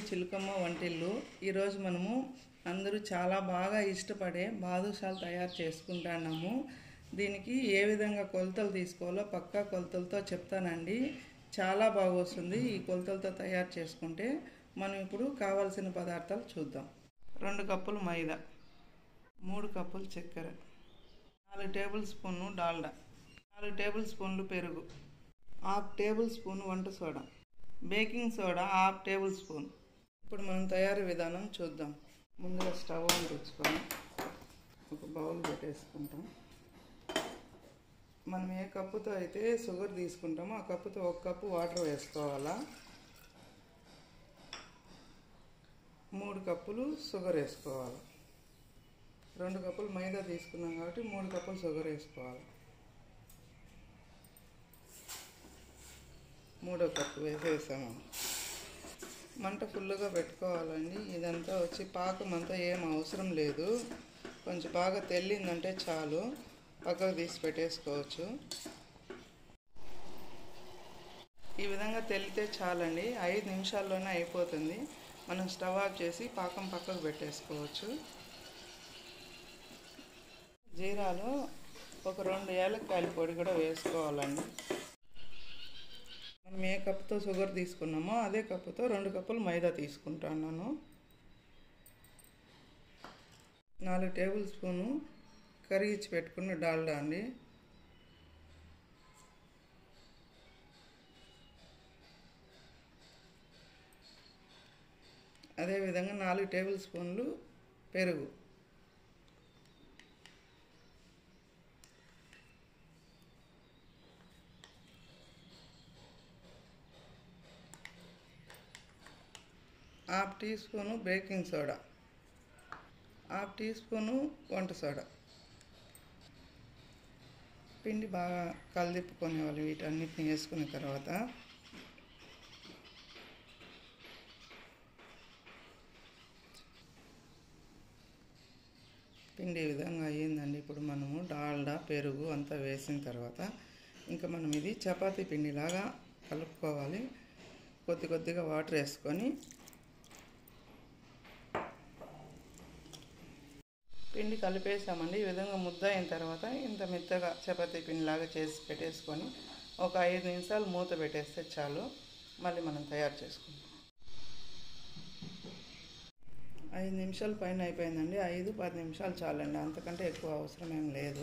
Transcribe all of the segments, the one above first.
చిలుకమ్మ వంటిల్లు ఈరోజు మనము అందరూ చాలా బాగా ఇష్టపడే బాదుషాలు తయారు చేసుకుంటున్నాము దీనికి ఏ విధంగా కొలతలు తీసుకోవాలో పక్కా కొలతలతో చెప్తానండి చాలా బాగా వస్తుంది ఈ కొలతలతో తయారు చేసుకుంటే మనం ఇప్పుడు కావాల్సిన పదార్థాలు చూద్దాం రెండు కప్పులు మైదా మూడు కప్పులు చక్కెర నాలుగు టేబుల్ స్పూన్లు డాల్డా నాలుగు టేబుల్ స్పూన్లు పెరుగు హాఫ్ టేబుల్ స్పూన్ వంట soda baking soda half tablespoon ఇప్పుడు మనం తయారీ విధానం చూద్దాం ముందుగా స్టవ్ ఆన్ తెచ్చుకొని ఒక బౌల్ పెట్టేసుకుంటాం మనం ఏ కప్పుతో అయితే షుగర్ తీసుకుంటామో ఆ కప్పుతో ఒక కప్పు వాటర్ వేసుకోవాలా మూడు కప్పులు షుగర్ వేసుకోవాలి రెండు కప్పులు మైదా తీసుకున్నాం కాబట్టి మూడు కప్పులు షుగర్ వేసుకోవాలి మూడో కప్పు వేసేసాము మంట ఫుల్గా పెట్టుకోవాలండి ఇదంతా వచ్చి పాకం అంతా ఏం అవసరం లేదు కొంచెం బాగా తెల్లిందంటే చాలు పక్కకు తీసి పెట్టేసుకోవచ్చు ఈ విధంగా తెల్లితే చాలండి ఐదు నిమిషాల్లోనే అయిపోతుంది మనం స్టవ్ ఆఫ్ చేసి పాకం పక్కకు పెట్టేసుకోవచ్చు జీరాలో ఒక రెండు ఏలక్కాయల పొడి కూడా వేసుకోవాలండి మనం ఏ కప్పుతో షుగర్ తీసుకున్నామో అదే కప్పుతో రెండు కప్పులు మైదా తీసుకుంటున్నాను నాలుగు టేబుల్ స్పూను కరిగించి పెట్టుకున్న డాల్డా అండి అదేవిధంగా నాలుగు టేబుల్ స్పూన్లు పెరుగు half teaspoon baking soda half teaspoon వంట సోడా పిండి బాగా కలదిప్పుకునేవాళ్ళు వీటన్నిటిని వేసుకున్న తర్వాత పిండి ఈ విధంగా అయ్యిందండి ఇప్పుడు మనము డాల్డా పెరుగు అంతా వేసిన తర్వాత ఇంకా మనం ఇది చపాతీ పిండిలాగా కలుపుకోవాలి కొద్ది కొద్దిగా వాటర్ వేసుకొని పిండి కలిపేసామండి ఈ విధంగా ముద్ద అయిన తర్వాత ఇంత మెత్తగా చపాతీ పిండిలాగా చేసి పెట్టేసుకొని ఒక ఐదు నిమిషాలు మూత పెట్టేస్తే చాలు మళ్ళీ మనం తయారు చేసుకుంటాం ఐదు నిమిషాల పైన అయిపోయిందండి ఐదు పది నిమిషాలు చాలండి అంతకంటే ఎక్కువ అవసరం ఏం లేదు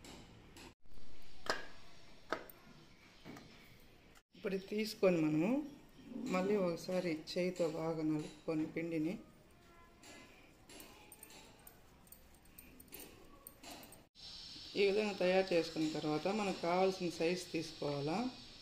ఇప్పుడు ఇది తీసుకొని మనము మళ్ళీ ఒకసారి చేయితో బాగా నలుపుకొని పిండిని ఈ విధంగా తయారు చేసుకున్న తర్వాత మనకు కావాల్సిన సైజ్ తీసుకోవాలా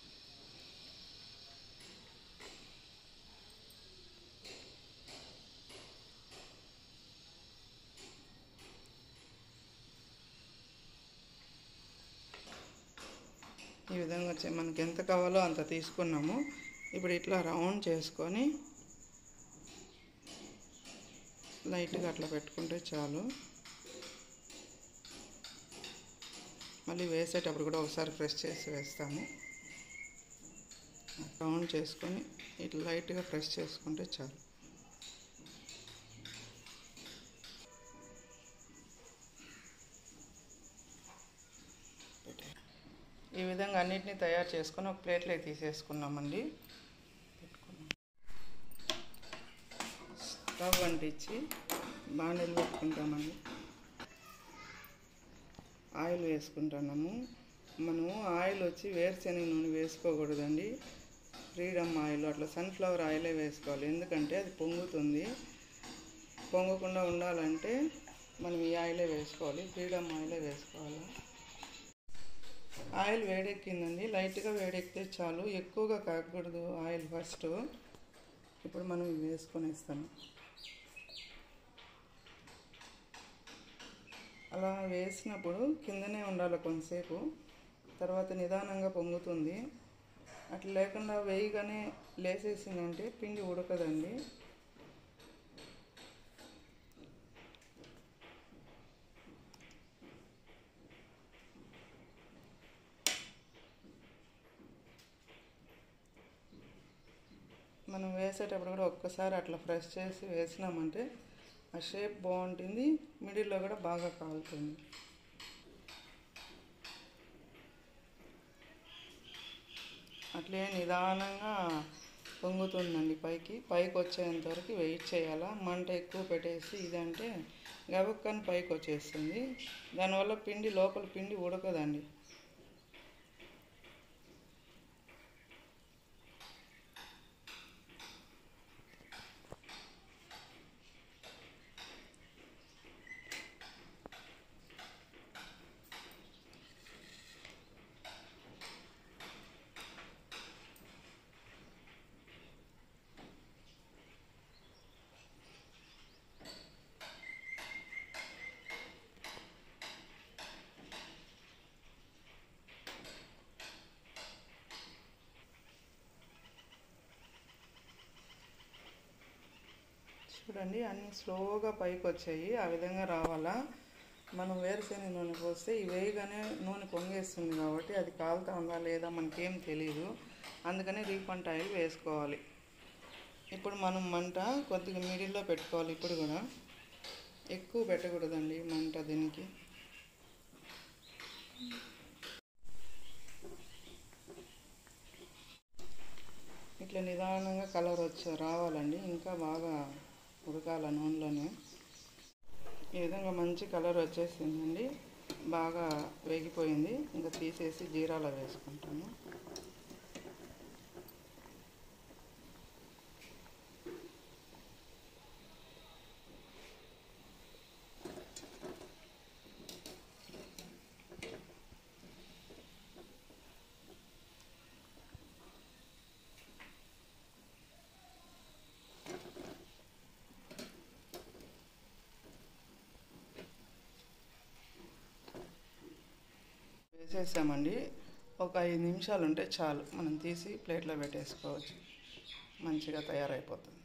ఈ విధంగా వచ్చి మనకి ఎంత కావాలో అంత తీసుకున్నాము ఇప్పుడు ఇట్లా రౌండ్ చేసుకొని లైట్గా అట్లా పెట్టుకుంటే చాలు మళ్ళీ వేసేటప్పుడు కూడా ఒకసారి ప్రెస్ చేసి వేస్తాము రౌండ్ చేసుకొని ఇట్లా లైట్గా ప్రెస్ చేసుకుంటే చాలు ఈ విధంగా అన్నిటినీ తయారు చేసుకొని ఒక ప్లేట్లోకి తీసేసుకున్నామండి పెట్టుకున్నాం స్టవ్ అంటించి బాండీలు పెట్టుకుంటామండి ఆయిల్ వేసుకుంటున్నాము మనము ఆయిల్ వచ్చి వేరుశనగ నూనె వేసుకోకూడదండి ఫ్రీడమ్ ఆయిల్ అట్లా సన్ఫ్లవర్ ఆయిలే వేసుకోవాలి ఎందుకంటే అది పొంగుతుంది పొంగకుండా ఉండాలంటే మనం ఈ ఆయిలే వేసుకోవాలి ఫ్రీడమ్ ఆయిలే వేసుకోవాలి ఆయిల్ వేడెక్కిందండి లైట్గా వేడెక్కితే చాలు ఎక్కువగా కాకూడదు ఆయిల్ ఫస్ట్ ఇప్పుడు మనం ఇవి వేసుకొనేస్తాము అలా వేసినప్పుడు కిందనే ఉండాలి కొంతసేపు తర్వాత నిదానంగా పొంగుతుంది అట్లా లేకుండా వేయగానే లేసేసిందంటే పిండి ఉడకదండి మనం వేసేటప్పుడు కూడా ఒక్కసారి అట్లా ఫ్రెష్ చేసి వేసినామంటే ఆ షేప్ బాగుంటుంది మిడిల్లో కూడా బాగా కాలుతుంది అట్లే నిదానంగా పొంగుతుందండి పైకి పైకి వచ్చేంత వరకు వెయిట్ చేయాలా మంట ఎక్కువ పెట్టేసి ఇదంటే గబుక్కని పైకి వచ్చేస్తుంది దానివల్ల పిండి లోపల పిండి ఉడకదండి చూడండి అన్నీ స్లోగా పైకి వచ్చాయి ఆ విధంగా రావాలా మనం వేరుశెనగ నూనె పోస్తే ఈ వేయగానే నూనె పొంగేస్తుంది కాబట్టి అది కాలుతా ఉందా లేదా మనకేం తెలియదు అందుకని రీఫండ్ ఆయిల్ వేసుకోవాలి ఇప్పుడు మనం మంట కొద్దిగా మిడిల్లో పెట్టుకోవాలి ఇప్పుడు కూడా ఎక్కువ పెట్టకూడదండి మంట దీనికి ఇట్లా నిదానంగా కలర్ వచ్చి రావాలండి ఇంకా బాగా ఉడకాల నూనెలోనే ఈ విధంగా మంచి కలర్ వచ్చేసిందండి బాగా వేగిపోయింది ఇంకా తీసేసి జీరాలో వేసుకుంటాను వేసేసామండి ఒక ఐదు నిమిషాలు ఉంటే చాలు మనం తీసి ప్లేట్లో పెట్టేసుకోవచ్చు మంచిగా తయారైపోతుంది